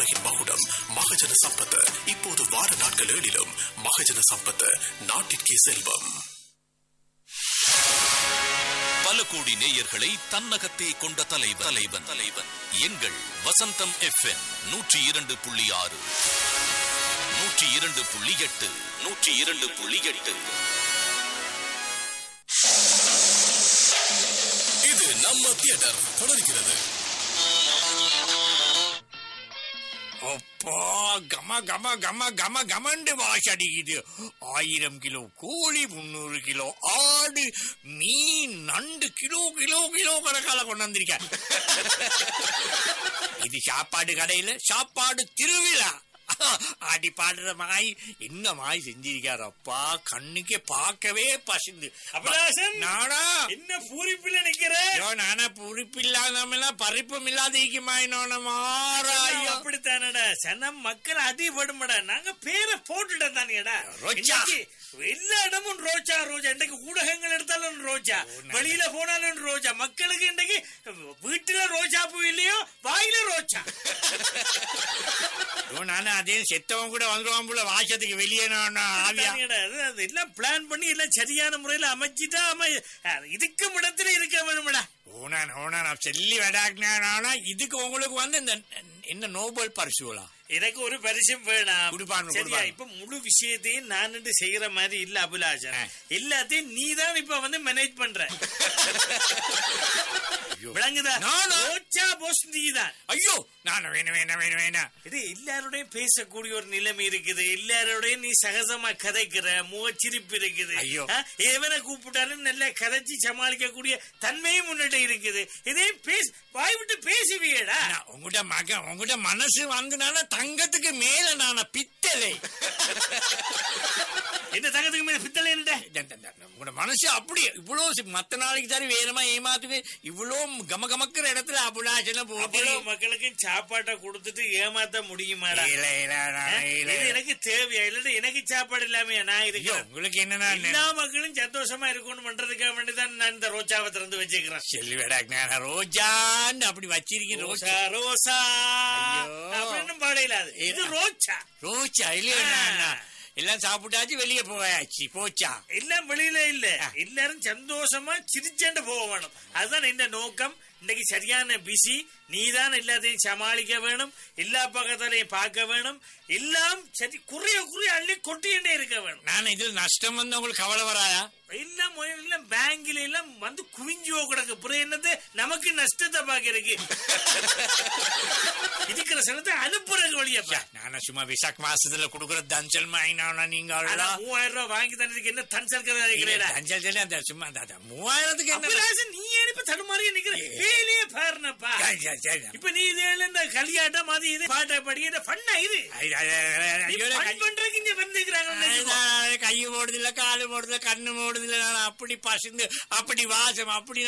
உலகின் மகுடம் மகஜன சம்பத் இப்போது வார நாட்கள் ஏழிலும் மகஜன சம்பத் நாட்டிற்கே செல்வம் பல கோடி நேயர்களை தன்னகத்தே கொண்ட தலைவன் தலைவன் தலைவன் எங்கள் வசந்தம் எஃப்எம் நூற்றி இரண்டு புள்ளி ஆறு நூற்றி இரண்டு புள்ளி எட்டு நூற்றி இரண்டு புள்ளி எட்டு இது நம்ம தியேட்டர் தொடர்கிறது அப்பா கம கம கம கம கமண்டு வாசடிக்குது ஆயிரம் கிலோ கோழி முந்நூறு கிலோ ஆடு மீன் நண்டு கிலோ கிலோ கிலோ கணக்கால கொண்டு வந்திருக்க இது சாப்பாடு கடையில சாப்பாடு திருவிழா ஆடி பாடுற மாய் என்ன மாய் செஞ்சிருக்காரு அப்பா கண்ணுக்கே பார்க்கவே பசிந்து அபிலாஷன்! நானா என்ன பூரிப்பில் நிக்கிற ஐயோ நானா பொறுப்பில்லாதமெல்லாம் பறிப்பும் இல்லாத இருக்குமாய் நான மாறாயோ அப்படித்தானடா சனம் மக்கள் அதிகப்படுமடா நாங்க பேரை போட்டுட்டோம் தானேடா ரோஜா. இன்னைக்கு எல்லா இடமும் ரோஜா ரோஜா இன்னைக்கு ஊடகங்கள் எடுத்தாலும் ரோஜா வெளியில போனாலும் ரோஜா மக்களுக்கு இன்னைக்கு வீட்டுல ரோஜா பூ இல்லையோ வாயில ரோஜா ஐயோ, நானு அதே செத்தவன் கூட வந்துருவான் போல வாசத்துக்கு வெளியே நான் ஆவியா தானேடா, அது- அது எல்லாம் பிளான் பண்ணி எல்லாம் சரியான முறையில அமைச்சிட்டா அமை இதுக்கும் இடத்துல இருக்க வேணும்டா ஓனான் ஓனான் செல்லி விடாக்குனா இதுக்கு உங்களுக்கு வந்து இந்த என்ன நோபல் பரிசுகளா எனக்கு ஒரு பரிசும் வேணாம் குடுப்பாங்க, சரியா குடுப்பாங்க. இப்ப முழு விஷயத்தையும் நான் செய்யற மாதிரி இல்ல அபிலாஷன் ஆ. எல்லாத்தையும் நீ தான் இப்ப வந்து மேனேஜ் பண்ற விளங்குதா நானா? ரோச்சா போஸ் நீ தான் ஐயோ நான் வேணும் வேணும் வேணும் வேணாம் இது எல்லாரோடையும் பேசக்கூடிய ஒரு நிலைமை இருக்குது எல்லாரோடையும் நீ சகஜமா கதைக்கிற முகச்சிரிப்பு இருக்குது ஐயோ. ஆ, எவனை கூப்பிட்டாலும் நல்லா கதைச்சு சமாளிக்கக்கூடிய தன்மையும் முன்னிட்டு இருக்குது இதையும் பேச வாய் விட்டு பேசுவியடா நான் உங்ககிட்ட மகன் உங்ககிட்ட மனசு வந்துனால தங்கத்துக்கு மேல நான பித்தளை என்ன தங்கத்துக்கு மேல பித்தளை என்னடா இந்த- இந்த- இந்த- உங்களோட மனசு அப்படி இவ்வளவு சி- மத்த நாளைக்கு தானே வேறமா ஏமாத்துக்கு இவ்வளவு கம கமக்கிற இடத்துல அபுலாச்சன போட்டு அவ்வளவு மக்களுக்கும் சாப்பாட்டை கொடுத்துட்டு ஏமாத்த முடியுமாடா இல்ல இல்ல ஆ? நான் இல்ல இது எனக்கு தேவையா இல்ல எனக்கு சாப்பாடு இல்லாம நான் ஐயோ இருக்கேன் உங்களுக்கு என்னன்னா எல்லா மக்களும் சந்தோஷமா இருக்கணும் பண்றதுக்காக வேண்டிதான் நான் இந்த ரோஜாவை திறந்து வச்சுக்கிறேன் செல்லி விடாக்கு ரோஜான்னு அப்படி வச்சிருக்கேன் ரோஜா ரோசா ரோசா ஐயோ. அப்படின்னு பாடையில அது இது ரோச்சா ரோஜா இல்லையா ஆ. நான் எல்லாம் சாப்பிட்டாச்சு வெளியே போயாச்சு போச்சா எல்லாம் வெளியில இல்ல எல்லாரும் சந்தோஷமா சிரிச்சேண்டு போக வேணும் அதுதான் இந்த நோக்கம் இன்னைக்கு சரியான பிஸி நீதான் எல்லாத்தையும் சமாளிக்க வேணும் எல்லா பக்கத்திலையும் பார்க்க வேணும் எல்லாம் சரி குறைய குறைய அள்ளி கொட்டிக்கிட்டே இருக்க வேணும் நான் இதுல நஷ்டம் வந்து உங்களுக்கு கவலை வராதா எல்லாம் முதல்ல எல்லாம் பேங்க்ல எல்லாம் வந்து குவிஞ்சோ கிடக்கு அப்புறம் என்னது நமக்கு நஷ்டத்தை பாக்குறதுக்கு இருக்கிற சனத்தை அனுப்புறதுக்கு வழியப்பா நானும் சும்மா விசாக் மாசத்துல குடுக்குற தஞ்சல் மாயினா நீங்க ஆனா அவ்வளவுதான். மூவாயிரம் ரூபாய் வாங்கி தந்ததுக்கு என்ன தன் சர்க்கரை இருக்கிறேடா தஞ்சல் தானே அந்த சும்மா அந்த- அந்த மூவாயிரத்துக்கு என்ன அபிலாஷன் நீ ஏன் இப்ப தடுமாறி நிக்கிற வேலையே பாருனப்பா சரி, சரி, சரி. இப்ப நீ இதே இந்த கல்யாட்டம் அது இது பாட்டை படிக்கிற பண்ண இது ஐ- ஐ- ஐ- ஐ- நீ ஐயோ, fun கை- பண்றதுக்கு இங்க வந்துக்கிறாங்க ஐ- கை போடுதில்ல காலு போடுதில்ல கண்ணு போடுதில்ல நான் அப்படி பசுந்து அப்படி வாசம் அப்படி